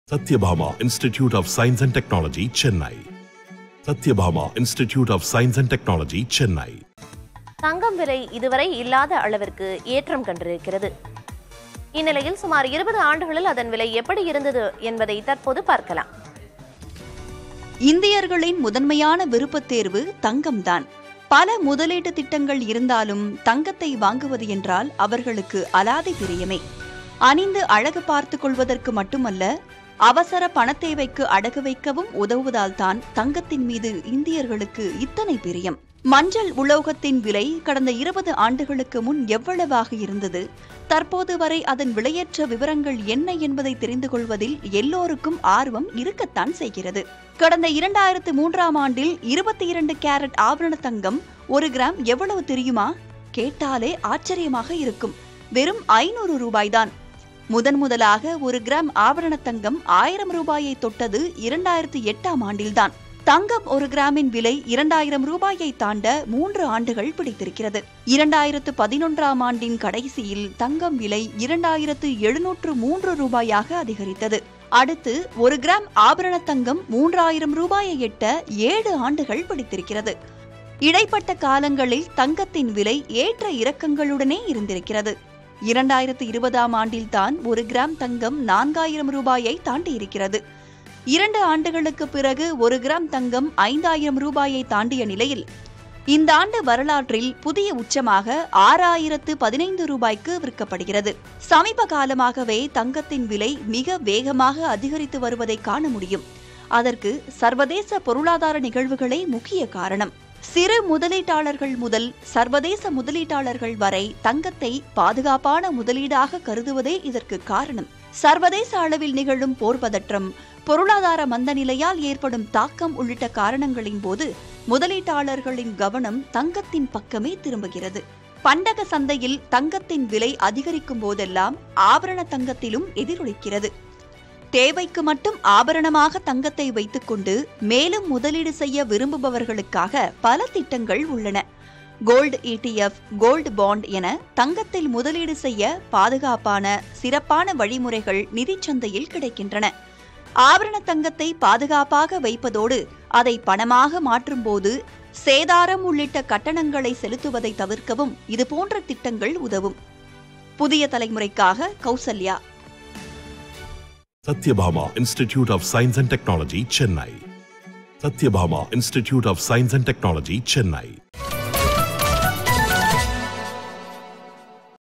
Satyabhama Institute of Science and Technology, Chennai. Satyabhama Institute of Science and Technology, Chennai. தங்கம் விலை இதுவரை இல்லாத அளவிற்கு ஏற்றம் கண்டிருக்கிறது இந்நிலையில் சுமார் இருபது ஆண்டுகளில் அதன் விலை எப்படி இருந்தது என்பதை தற்போது பார்க்கலாம் இந்தியர்களின் முதன்மையான விருப்பத் தேர்வு தங்கம்தான் பல முதலீட்டு திட்டங்கள் இருந்தாலும் தங்கத்தை வாங்குவது என்றால் அவர்களுக்கு அலாதி பிரியமே அணிந்து அழகு பார்த்துக் கொள்வதற்கு மட்டுமல்ல அவசர பணத்தேவைக்கு அடகு வைக்கவும் உதவுவதால் தான் தங்கத்தின் மீது இந்தியர்களுக்கு இத்தனை பிரியம் மஞ்சள் உலோகத்தின் விலை கடந்த இருபது ஆண்டுகளுக்கு முன் எவ்வளவாக இருந்தது தற்போது வரை அதன் விலையற்ற விவரங்கள் என்ன என்பதை தெரிந்து கொள்வதில் எல்லோருக்கும் ஆர்வம் இருக்கத்தான் செய்கிறது கடந்த இரண்டாயிரத்து மூன்றாம் ஆண்டில் இருபத்தி இரண்டு கேரட் ஆபரண தங்கம் ஒரு கிராம் எவ்வளவு தெரியுமா கேட்டாலே ஆச்சரியமாக இருக்கும் வெறும் ஐநூறு ரூபாய்தான் முதன் முதலாக ஒரு கிராம் ஆபரண தங்கம் ஆயிரம் ரூபாயை தொட்டது இரண்டாயிரத்து எட்டாம் ஆண்டில்தான் தங்கம் ஒரு கிராமின் விலை இரண்டாயிரம் ரூபாயை தாண்ட மூன்று ஆண்டுகள் பிடித்திருக்கிறது இரண்டாயிரத்து பதினொன்றாம் ஆண்டின் கடைசியில் தங்கம் விலை இரண்டாயிரத்து எழுநூற்று மூன்று ரூபாயாக அதிகரித்தது அடுத்து ஒரு கிராம் ஆபரண தங்கம் மூன்றாயிரம் ரூபாயை எட்ட ஏழு ஆண்டுகள் பிடித்திருக்கிறது இடைப்பட்ட காலங்களில் தங்கத்தின் விலை ஏற்ற இறக்கங்களுடனே இருந்திருக்கிறது இரண்டாயிரத்து இருபதாம் ஆண்டில்தான் ஒரு கிராம் தங்கம் நான்காயிரம் ரூபாயை தாண்டி இருக்கிறது இரண்டு ஆண்டுகளுக்கு பிறகு ஒரு கிராம் தங்கம் ஐந்தாயிரம் ரூபாயை தாண்டிய நிலையில் இந்த ஆண்டு வரலாற்றில் புதிய உச்சமாக ஆறாயிரத்து பதினைந்து ரூபாய்க்கு விற்கப்படுகிறது சமீப காலமாகவே தங்கத்தின் விலை மிக வேகமாக அதிகரித்து வருவதை காண முடியும் அதற்கு சர்வதேச பொருளாதார நிகழ்வுகளே முக்கிய காரணம் சிறு முதலீட்டாளர்கள் முதல் சர்வதேச முதலீட்டாளர்கள் வரை தங்கத்தை பாதுகாப்பான முதலீடாக கருதுவதே இதற்கு காரணம் சர்வதேச அளவில் நிகழும் போர் பதற்றம் பொருளாதார மந்த நிலையால் ஏற்படும் தாக்கம் உள்ளிட்ட காரணங்களின் போது முதலீட்டாளர்களின் கவனம் தங்கத்தின் பக்கமே திரும்புகிறது பண்டக சந்தையில் தங்கத்தின் விலை அதிகரிக்கும் போதெல்லாம் ஆபரண தங்கத்திலும் எதிரொலிக்கிறது தேவைக்கு மட்டும் ஆபரணமாக தங்கத்தை வைத்துக்கொண்டு மேலும் முதலீடு செய்ய விரும்புபவர்களுக்காக பல திட்டங்கள் உள்ளன கோல்டு இடிஎஃப் கோல்டு பாண்ட் என தங்கத்தில் முதலீடு செய்ய பாதுகாப்பான சிறப்பான வழிமுறைகள் நிதிச் சந்தையில் கிடைக்கின்றன ஆபரண தங்கத்தை பாதுகாப்பாக வைப்பதோடு அதை பணமாக மாற்றும்போது சேதாரம் உள்ளிட்ட கட்டணங்களை செலுத்துவதை தவிர்க்கவும் இதுபோன்ற திட்டங்கள் உதவும் புதிய தலைமுறைக்காக Kausalya Satyabhama Institute of Science and Technology, Chennai. Satyabhama Institute of Science and Technology, Chennai.